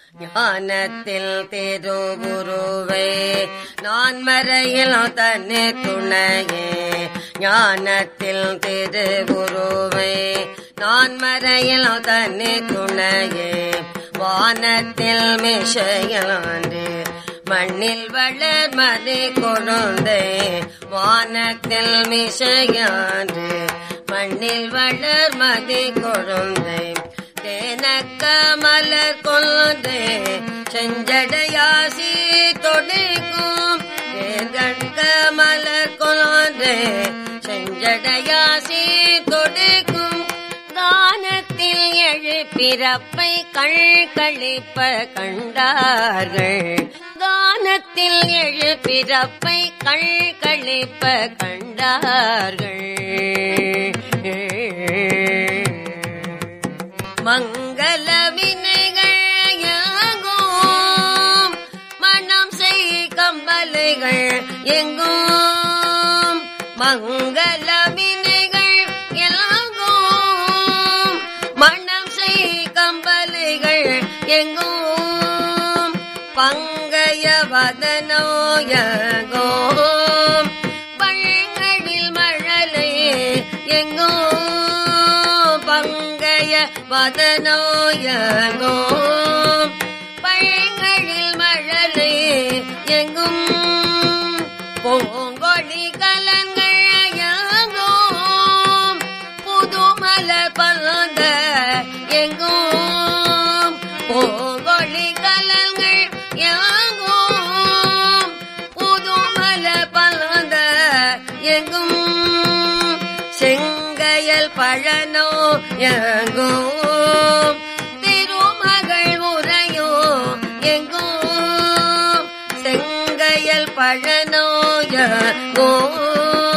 ஞானத்தில் திருகுருவே நான் மறையில் தன்னை துணையே ஞானத்தில் திருகுருவே நான் மறையில் தன்னை துணையே வானத்தில் மிஷையாண்டு மண்ணில் வளர் மதி கொழுந்தே வானத்தில் மிஷையாண்டு மண்ணில் வளர் மதி கொழுந்தே தேனக்க மலர் கொழுந்தே செஞ்சடையாசி தொடைக்கும் தேர்கண்க மலர் கொழுந்தே செஞ்சடையாசி தொடைக்கும் தானத்தில் எழு பிறப்பை கழிப்ப கண்டார்கள் தானத்தில் எழு பிறப்பை கழிப்ப கண்டார்கள் மங்கள வினைகள் யாகும் மனம் செய் கம்பலைகள் எங்கும் மங்கள வினைகள் எல்லாகும் மனம் செய் கம்பலைகள் எங்கும் பங்கைய வதனோயகோம் பழங்களில் மழலை எங்கும் பங்கைய வதனோயகோம் பழங்களில் மழலை எங்கும் பூங்கொடி கலங்கள் எங்கும் புதுமல பலந்த எங்கும் பூங்கொடி கலங்கள் எங்கும் புதுமல பலந்த எங்கும் செங்கையல் பழனோ எங்கும் திருமகள் உரையோ எங்கும் செங்கையல் பழனோ எங்கும்